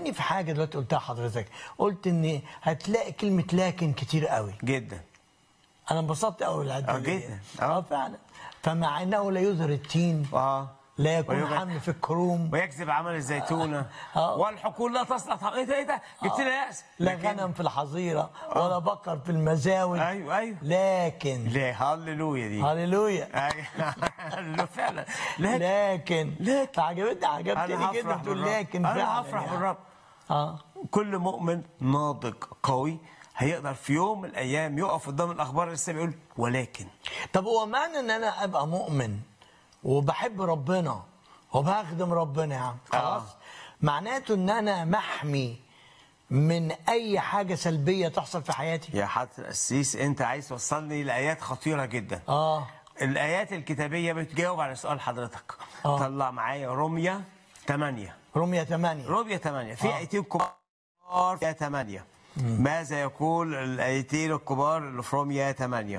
عجبني في حاجه دلوقتي قلتها حضرتك قلت ان هتلاقي كلمه لكن كتير قوي جدا انا انبسطت قوي العده آه، دي. جدا. اه آه. فعلا فمع انه لا يظهر التين اه لا يكون ويبقى- حمل في الكروم ويكذب عمل الزيتونه آه. والحقول لا تصلح طعام. ايه ده ايه ده جبت لي ياس لا لكن- غنم في الحظيره ولا بقر في المزاول ايوه ايوه لكن ليه هللويا دي هللويا ايوه فعلا لكن لكن لكن. فعجبتني عجبتني انا جدا هفرح تقول بالرب لكن انا فعلا هفرح يعني. بالرب اه كل مؤمن ناضج قوي هيقدر في يوم من الايام يقف قدام الاخبار لسه بيقول ولكن طب هو معنى ان انا ابقى مؤمن وبحب ربنا وبخدم ربنا يا عم خلاص آه. معناته ان انا محمي من اي حاجه سلبيه تحصل في حياتي يا حضرة القسيس انت عايز توصلني لايات خطيره جدا اه الايات الكتابيه بتجاوب على سؤال حضرتك آه. طلع معايا روميا 8 رومية 8 روميا 8 في آه. ايتين كبار في 8 ماذا يقول الايتين الكبار اللي في روميا 8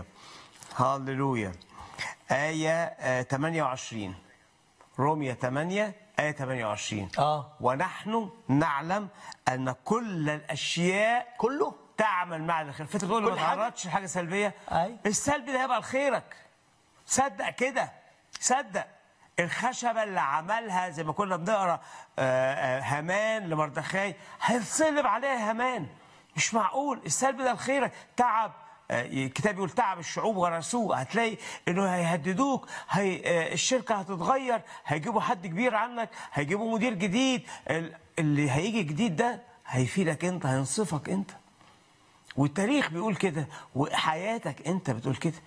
هللويا آية آه، 28 روميا 8 آية 28 اه ونحن نعلم أن كل الأشياء كله تعمل مع الخير فانت بتقول لي ما كل حاجة؟ تعرضش لحاجه سلبيه أي. السلبي ده هيبقى لخيرك صدق كده صدق الخشبه اللي عملها زي ما كنا بنقرا آه، آه، هامان لمردخاي هيتصلب عليها هامان مش معقول السلبي ده لخيرك تعب آه، الكتاب يقول تعب الشعوب ورثوه هتلاقي انه هيهددوك هي آه، الشركه هتتغير هيجيبوا حد كبير عنك هيجيبوا مدير جديد ال- اللي هيجي جديد ده هيفيدك انت هينصفك انت والتاريخ بيقول كده وحياتك انت بتقول كده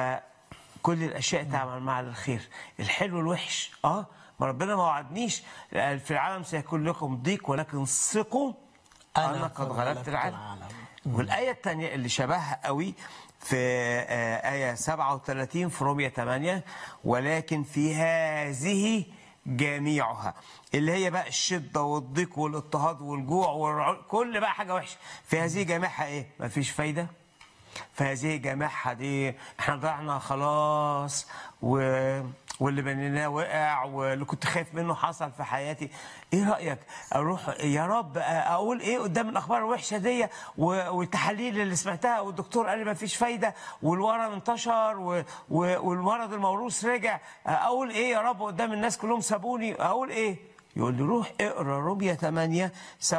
فكل الاشياء تعمل مع الخير الحلو الوحش اه ما ربنا ما وعدنيش في العالم سيكون لكم ضيق ولكن ثقوا أنا انا قد غلبت العالم والايه الثانيه اللي شبهها قوي في آه، آية 37 في رومية 8 ولكن في هذه جميعها اللي هي بقى الشدة والضيق والاضطهاد والجوع والرعو... كل بقى حاجة وحشة في هذه جميعها ايه؟ مفيش فايدة فهذه جماعها دي احنا ضعنا خلاص و... واللي بنيناه وقع واللي كنت خايف منه حصل في حياتي ايه رايك اروح يا رب اقول ايه قدام الاخبار الوحشه دي و... والتحاليل اللي سمعتها والدكتور قال لي ما فيش فايده والورم انتشر و... و... والمرض الموروث رجع اقول ايه يا رب قدام الناس كلهم سابوني اقول ايه يقول لي روح اقرا رومية 8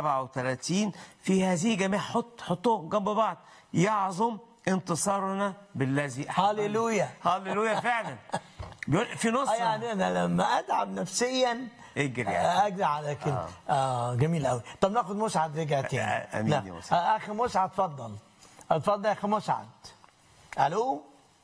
37 في هذه جميع حط حطهم جنب بعض يعظم انتصارنا بالذي أحبنا. هللويا. هللويا فعلا بيقول في نص اه يعني انا لما اتعب نفسيا اجري آه، يعني. اجري على كده آه. جميل قوي طب ناخد مسعد رجع تاني آه، أمين نعم. يا مسعد. آه، اخي مسعد اتفضل اتفضل يا اخي مسعد الو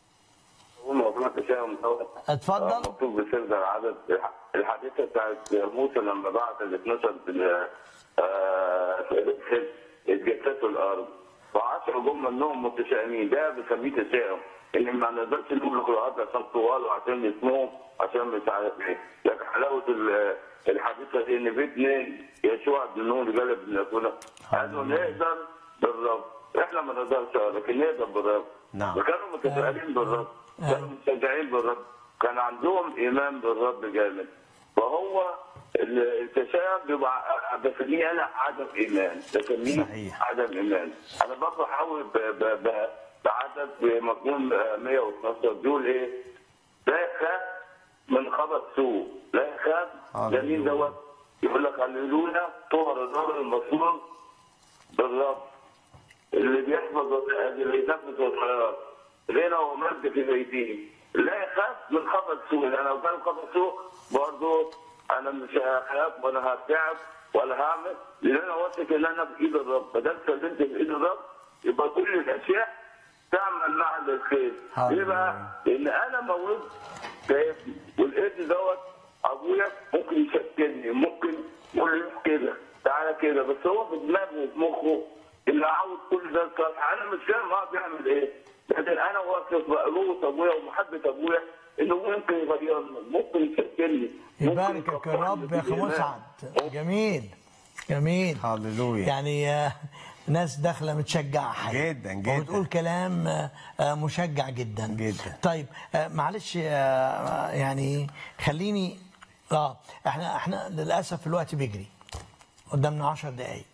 موضوع تشاؤم دوت اتفضل. آه، مكتوب بسر عدد الحادثه بتاعت موسى لما بعت ال 12 بال- آه، اتجسسوا الارض وعشرة جم منهم متشائمين ده بسميه تشاؤم ان ما نقدرش نقول القراءات عشان طوال وعشان اسمهم عشان مش عارف ايه لكن حلاوه ال- الحادثه دي ان في اثنين يشوع بن نون رجال بن يكون قالوا نقدر بالرب احنا ما نقدرش آه، لكن نقدر بالرب نعم. وكانوا متفائلين بالرب كانوا مستشجعين بالرب كان عندهم ايمان بالرب جامد فهو ال- التشاؤم بيبقى بسميه انا عدم ايمان بسميه صحيح. عدم ايمان انا برضه حاول ب- ب- ب- بعدد بمضمون آه، 112 بيقول ايه؟ لا يخاف من خبر سوء لا يخاف هللويا. جميل دوت يقول لك هللويا طهر الرجل المسرور بالرب اللي بيحفظ اللي يثبت الخيرات غنى ومجد في بيته لا يخاف من خبر سوء انا لو كان خبر سوء برضه انا مش هخاف ولا هتعب ولا هعمل لان انا واثق ان انا في ايد الرب فده سلمت في ايد الرب يبقى كل الاشياء تعمل مع الخير ليه بقى؟ لان انا مولود كابن والابن دوت ابويا ممكن يشكلني ممكن يقول لي كده تعالى كده بس هو في دماغه وفي مخه اللي عاوز كل ده الصالح انا مش فاهم هو بيعمل ايه لكن انا واثق بقلوة ابويا ومحبه ابويا انه ممكن يغيرني ممكن يشكلني ممكن يباركك الرب يا اخي يفكرني مسعد جميل جميل هللويا يعني آه، ناس داخله متشجعه حقيقة. جداً، جداً. وبتقول كلام آه، آه، مشجع جدا جداً. طيب آه، معلش آه، يعني خليني اه احنا احنا للاسف الوقت بيجري قدامنا عشر دقايق